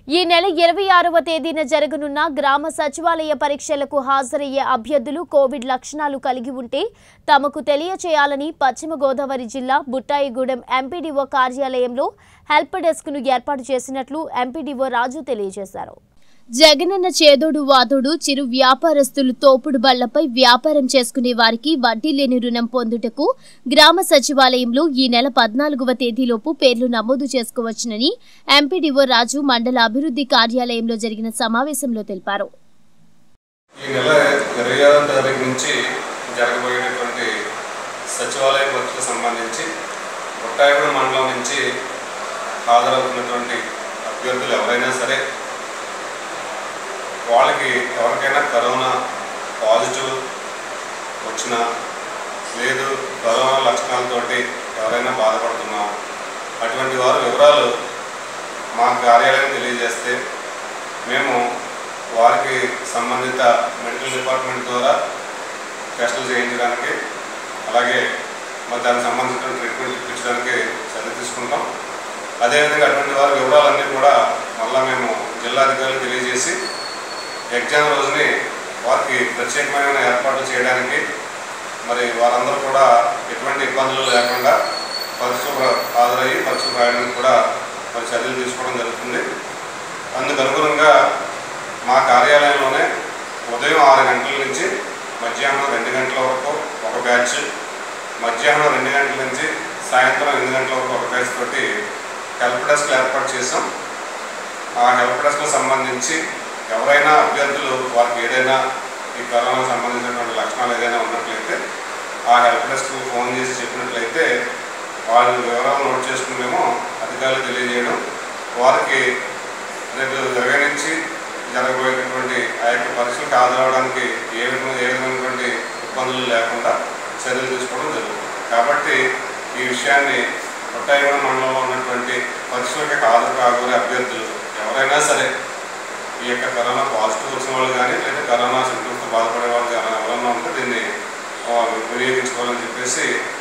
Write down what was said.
ఈ నెల ఇరవై ఆరవ తేదీన జరగనున్న గ్రామ సచివాలయ పరీక్షలకు హాజరయ్యే అభ్యర్థులు కోవిడ్ లక్షణాలు కలిగి ఉంటే తమకు తెలియచేయాలని పశ్చిమ గోదావరి జిల్లా బుట్టాయిగూడెం ఎంపీడీఓ కార్యాలయంలో హెల్ప్ డెస్క్ను ఏర్పాటు చేసినట్లు ఎంపీడీఓ రాజు తెలియజేశారు జగనన్న చేదోడు వాదోడు చిరు వ్యాపారస్తులు తోపుడు బళ్లపై వ్యాపారం చేసుకునే వారికి వడ్డీ లేని రుణం పొందుటకు గ్రామ సచివాలయంలో ఈ నెల పద్నాలుగవ తేదీలోపు పేర్లు నమోదు చేసుకోవచ్చునని ఎంపీడీఓ రాజు మండల అభివృద్ధి కార్యాలయంలో జరిగిన సమావేశంలో తెలిపారు ఈ నెల ఇరవై ఆరో తారీఖు నుంచి జరగబోయేటటువంటి సచివాలయ పరీక్షలకు సంబంధించి బుట్టాయిగూడెం మండలం నుంచి హాజరవుతున్నటువంటి అభ్యర్థులు ఎవరైనా సరే వాళ్ళకి ఎవరికైనా కరోనా పాజిటివ్ వచ్చినా లేదు కరోనా లక్షణాలతోటి ఎవరైనా బాధపడుతున్నా అటువంటి వారు వివరాలు మా కార్యాలయం తెలియజేస్తే మేము వారికి సంబంధిత మెడికల్ డిపార్ట్మెంట్ ద్వారా టెస్టులు చేయించడానికి అలాగే మరి దానికి సంబంధించిన ట్రీట్మెంట్ ఇప్పించడానికి చర్య తీసుకుంటాం అదేవిధంగా అటువంటి వారి వివరాలన్నీ కూడా మళ్ళా మేము జిల్లా అధికారులకు తెలియజేసి ఎగ్జామ్ రోజుని వారికి ప్రత్యేకమైన ఏర్పాట్లు చేయడానికి మరి వారందరూ కూడా ఎటువంటి ఇబ్బందులు లేకుండా పరీక్షలు హాజరయ్యి పరీక్షలు రాయడానికి కూడా మరి చర్యలు తీసుకోవడం జరుగుతుంది అందుకు అనుగుణంగా మా కార్యాలయంలోనే ఉదయం ఆరు గంటల నుంచి మధ్యాహ్నం రెండు గంటల వరకు ఒక బ్యాచ్ మధ్యాహ్నం రెండు గంటల నుంచి సాయంత్రం ఎనిమిది గంటల వరకు ఒక బ్యాచ్ తోటి హెల్ప్ డెస్క్ ఏర్పాటు చేసాం ఆ హెల్ప్ డెస్క్కు సంబంధించి ఎవరైనా అభ్యర్థులు వారికి ఏదైనా ఈ కరోనా సంబంధించినటువంటి లక్షణాలు ఏదైనా ఉన్నట్లయితే ఆ హెల్ప్ డెస్క్ ఫోన్ చేసి చెప్పినట్లయితే వాళ్ళ వివరాలు నోట్ చేసుకుని మేము అధికారులకు తెలియజేయడం వారికి రేపు ఇరవై నుంచి జరగబోయేటటువంటి ఆ యొక్క పరీక్షలకు హాజరవడానికి ఏ విధమైన ఏ విధమైనటువంటి ఇబ్బందులు లేకుండా చర్యలు తీసుకోవడం జరుగుతుంది కాబట్టి ఈ విషయాన్ని కొట్టాయిగూడ మండలంలో ఉన్నటువంటి పరీక్షలకు హాజరు కాగోరే అభ్యర్థులు ఎవరైనా సరే ఈ యొక్క కరోనా పాజిటివ్ వచ్చిన వాళ్ళు కానీ లేదా కరోనా సింటమ్స్తో బాధపడే వాళ్ళు కానీ ఎవరన్నా ఉంటే దీన్ని ఆ, వినియోగించుకోవాలని చెప్పేసి